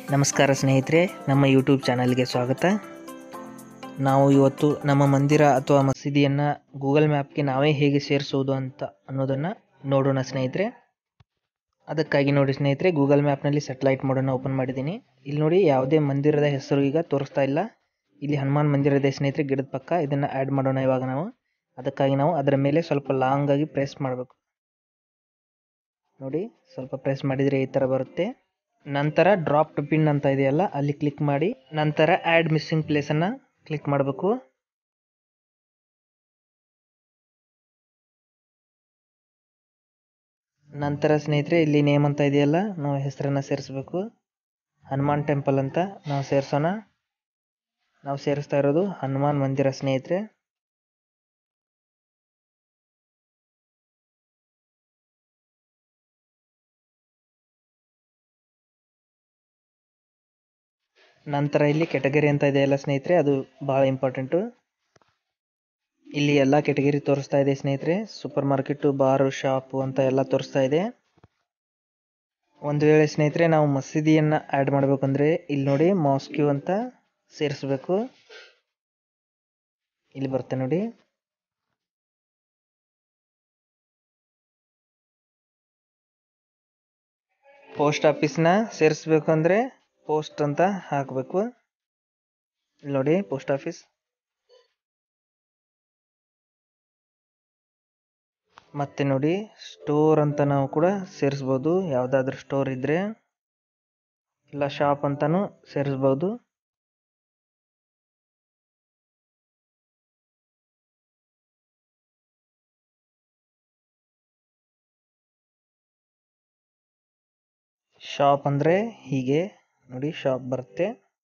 ನಮಸ್ಕಾರ ಸ್ನೇಹಿತರೆ ನಮ್ಮ ಯೂಟ್ಯೂಬ್ ಚಾನಲ್ಗೆ ಸ್ವಾಗತ ನಾವು ಇವತ್ತು ನಮ್ಮ ಮಂದಿರ ಅಥವಾ ಮಸೀದಿಯನ್ನು ಗೂಗಲ್ ಮ್ಯಾಪ್ಗೆ ನಾವೇ ಹೇಗೆ ಸೇರಿಸೋದು ಅಂತ ಅನ್ನೋದನ್ನು ನೋಡೋಣ ಸ್ನೇಹಿತರೆ ಅದಕ್ಕಾಗಿ ನೋಡಿ ಸ್ನೇಹಿತರೆ ಗೂಗಲ್ ಮ್ಯಾಪ್ನಲ್ಲಿ ಸೆಟಲೈಟ್ ಮೋಡನ್ನು ಓಪನ್ ಮಾಡಿದ್ದೀನಿ ಇಲ್ಲಿ ನೋಡಿ ಯಾವುದೇ ಮಂದಿರದ ಹೆಸರು ಈಗ ತೋರಿಸ್ತಾ ಇಲ್ಲ ಇಲ್ಲಿ ಹನುಮಾನ್ ಮಂದಿರ ಇದೆ ಸ್ನೇಹಿತರೆ ಗಿಡದ ಪಕ್ಕ ಇದನ್ನು ಆ್ಯಡ್ ಮಾಡೋಣ ಇವಾಗ ನಾವು ಅದಕ್ಕಾಗಿ ನಾವು ಅದರ ಮೇಲೆ ಸ್ವಲ್ಪ ಲಾಂಗ್ ಆಗಿ ಪ್ರೆಸ್ ಮಾಡಬೇಕು ನೋಡಿ ಸ್ವಲ್ಪ ಪ್ರೆಸ್ ಮಾಡಿದರೆ ಈ ಥರ ಬರುತ್ತೆ ನಂತರ ಡ್ರಾಪ್ ಟು ಪಿನ್ ಅಂತ ಇದೆಯಲ್ಲ ಅಲ್ಲಿ ಕ್ಲಿಕ್ ಮಾಡಿ ನಂತರ ಆ್ಯಡ್ ಮಿಸ್ಸಿಂಗ್ ಪ್ಲೇಸನ್ನು ಕ್ಲಿಕ್ ಮಾಡಬೇಕು ನಂತರ ಸ್ನೇಹಿತರೆ ಇಲ್ಲಿ ನೇಮ್ ಅಂತ ಇದೆಯಲ್ಲ ನಾವು ಹೆಸರನ್ನು ಸೇರಿಸ್ಬೇಕು ಹನುಮಾನ್ ಟೆಂಪಲ್ ಅಂತ ನಾವು ಸೇರಿಸೋಣ ನಾವು ಸೇರಿಸ್ತಾ ಇರೋದು ಹನುಮಾನ್ ಮಂದಿರ ಸ್ನೇಹಿತರೆ ನಂತರ ಇಲ್ಲಿ ಕೆಟಗರಿ ಅಂತ ಇದೆಯಲ್ಲ ಸ್ನೇಹಿತರೆ ಅದು ಭಾಳ ಇಂಪಾರ್ಟೆಂಟು ಇಲ್ಲಿ ಎಲ್ಲ ಕೆಟಗರಿ ತೋರಿಸ್ತಾ ಇದೆ ಸ್ನೇಹಿತರೆ ಸೂಪರ್ ಮಾರ್ಕೆಟು ಬಾರು ಶಾಪು ಅಂತ ಎಲ್ಲ ತೋರಿಸ್ತಾ ಇದೆ ಒಂದು ವೇಳೆ ಸ್ನೇಹಿತರೆ ನಾವು ಮಸೀದಿಯನ್ನು ಆ್ಯಡ್ ಮಾಡಬೇಕಂದ್ರೆ ಇಲ್ಲಿ ನೋಡಿ ಮಾಸ್ಕ್ಯೂ ಅಂತ ಸೇರಿಸ್ಬೇಕು ಇಲ್ಲಿ ಬರುತ್ತೆ ನೋಡಿ ಪೋಸ್ಟ್ ಆಫೀಸ್ನ ಸೇರಿಸ್ಬೇಕು ಅಂದರೆ ಪೋಸ್ಟ್ ಅಂತ ಹಾಕಬೇಕು ಇಲ್ಲಿ ನೋಡಿ ಪೋಸ್ಟ್ ಆಫೀಸ್ ಮತ್ತೆ ನೋಡಿ ಸ್ಟೋರ್ ಅಂತ ನಾವು ಕೂಡ ಸೇರಿಸ್ಬೋದು ಯಾವುದಾದ್ರೂ ಸ್ಟೋರ್ ಇದ್ದರೆ ಇಲ್ಲ ಶಾಪ್ ಅಂತಲೂ ಸೇರಿಸ್ಬೋದು ಶಾಪ್ ಅಂದರೆ ಹೀಗೆ ನೋಡಿ ಶಾಪ್ ಬರುತ್ತೆ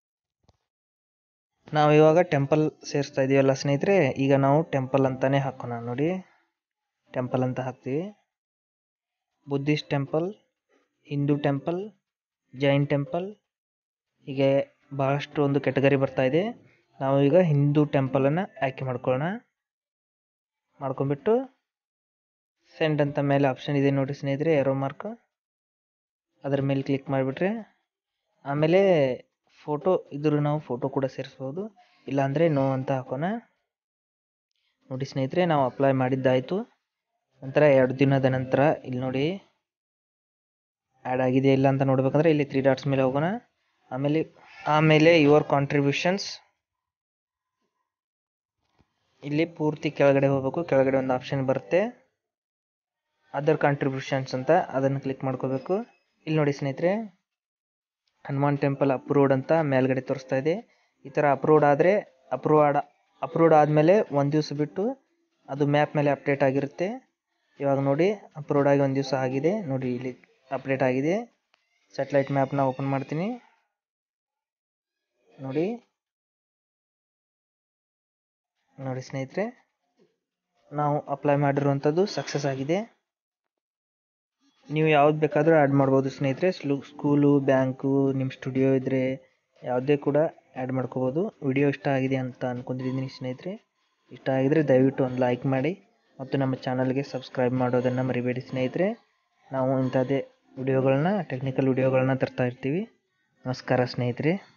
ನಾವು ಇವಾಗ ಟೆಂಪಲ್ ಸೇರಿಸ್ತಾ ಇದೀವಲ್ಲ ಸ್ನೇಹಿತರೆ ಈಗ ನಾವು ಟೆಂಪಲ್ ಅಂತಾನೆ ಹಾಕೋಣ ನೋಡಿ ಟೆಂಪಲ್ ಅಂತ ಹಾಕ್ತೀವಿ Buddhist temple Hindu temple Jain temple ಹೀಗೆ ಭಾಳಷ್ಟು ಒಂದು ಕೆಟಗರಿ ಬರ್ತಾ ಇದೆ ನಾವು ಈಗ ಹಿಂದೂ ಟೆಂಪಲನ್ನು ಆಯ್ಕೆ ಮಾಡ್ಕೊಳ್ಳೋಣ ಮಾಡ್ಕೊಂಬಿಟ್ಟು ಸೆಂಡ್ ಅಂತ ಮೇಲೆ ಆಪ್ಷನ್ ಇದೆ ನೋಡಿ ಸ್ನೇಹಿತರೆ ಏರೋ ಮಾರ್ಕ್ ಅದರ ಮೇಲೆ ಕ್ಲಿಕ್ ಮಾಡಿಬಿಟ್ರೆ ಆಮೇಲೆ ಫೋಟೋ ಇದ್ರೂ ನಾವು ಫೋಟೋ ಕೂಡ ಸೇರಿಸ್ಬೋದು ಇಲ್ಲಾಂದರೆ ನೋ ಅಂತ ಹಾಕೋಣ ನೋಡಿ ಸ್ನೇಹಿತರೆ ನಾವು ಅಪ್ಲೈ ಮಾಡಿದ್ದಾಯಿತು ನಂತರ ಎರಡು ದಿನದ ನಂತರ ಇಲ್ಲಿ ನೋಡಿ ಆ್ಯಡ್ ಆಗಿದೆ ಇಲ್ಲ ಅಂತ ನೋಡ್ಬೇಕಂದ್ರೆ ಇಲ್ಲಿ ತ್ರೀ ಡಾಟ್ಸ್ ಮೇಲೆ ಹೋಗೋಣ ಆಮೇಲೆ ಆಮೇಲೆ ಯುವರ್ ಕಾಂಟ್ರಿಬ್ಯೂಷನ್ಸ್ ಇಲ್ಲಿ ಪೂರ್ತಿ ಕೆಳಗಡೆ ಹೋಗಬೇಕು ಕೆಳಗಡೆ ಒಂದು ಆಪ್ಷನ್ ಬರುತ್ತೆ ಅದರ್ ಕಾಂಟ್ರಿಬ್ಯೂಷನ್ಸ್ ಅಂತ ಅದನ್ನು ಕ್ಲಿಕ್ ಮಾಡ್ಕೋಬೇಕು ಇಲ್ಲಿ ನೋಡಿ ಸ್ನೇಹಿತರೆ ಹನುಮಾನ್ ಟೆಂಪಲ್ ಅಪ್ರೂವ್ಡ್ ಅಂತ ಮೇಲ್ಗಡೆ ತೋರಿಸ್ತಾ ಇದೆ ಈ ಥರ ಅಪ್ರೂವ್ಡ್ ಆದರೆ ಅಪ್ರೂವ್ ಆಡ ಅಪ್ರೂವ್ಡ್ ಆದಮೇಲೆ ಒಂದು ದಿವಸ ಬಿಟ್ಟು ಅದು ಮ್ಯಾಪ್ ಮೇಲೆ ಅಪ್ಡೇಟ್ ಆಗಿರುತ್ತೆ ಇವಾಗ ನೋಡಿ ಅಪ್ರೂವ್ಡ್ ಆಗಿ ಒಂದು ದಿವಸ ಆಗಿದೆ ನೋಡಿ ಇಲ್ಲಿ ಅಪ್ಡೇಟ್ ಆಗಿದೆ ಸ್ಯಾಟಲೈಟ್ ಮ್ಯಾಪ್ನ ಓಪನ್ ಮಾಡ್ತೀನಿ ನೋಡಿ ನೋಡಿ ಸ್ನೇಹಿತರೆ ನಾವು ಅಪ್ಲೈ ಮಾಡಿರುವಂಥದ್ದು ಸಕ್ಸಸ್ ಆಗಿದೆ ನೀವು ಯಾವ್ದು ಬೇಕಾದರೂ ಆ್ಯಡ್ ಮಾಡ್ಬೋದು ಸ್ನೇಹಿತರೆ ಸ್ಲೂ ಸ್ಕೂಲು ಬ್ಯಾಂಕು ನಿಮ್ಮ ಸ್ಟುಡಿಯೋ ಇದ್ದರೆ ಯಾವುದೇ ಕೂಡ ಆ್ಯಡ್ ಮಾಡ್ಕೋಬೋದು ವಿಡಿಯೋ ಇಷ್ಟ ಆಗಿದೆ ಅಂತ ಅಂದ್ಕೊಂಡಿದ್ದೀನಿ ಸ್ನೇಹಿತರೆ ಇಷ್ಟ ಆಗಿದರೆ ದಯವಿಟ್ಟು ಒಂದು ಲೈಕ್ ಮಾಡಿ ಮತ್ತು ನಮ್ಮ ಚಾನಲ್ಗೆ ಸಬ್ಸ್ಕ್ರೈಬ್ ಮಾಡೋದನ್ನು ಮರಿಬೇಡಿ ಸ್ನೇಹಿತರೆ ನಾವು ಇಂಥದ್ದೇ ವಿಡಿಯೋಗಳನ್ನ ಟೆಕ್ನಿಕಲ್ ವಿಡಿಯೋಗಳನ್ನ ತರ್ತಾ ಇರ್ತೀವಿ ನಮಸ್ಕಾರ ಸ್ನೇಹಿತರೆ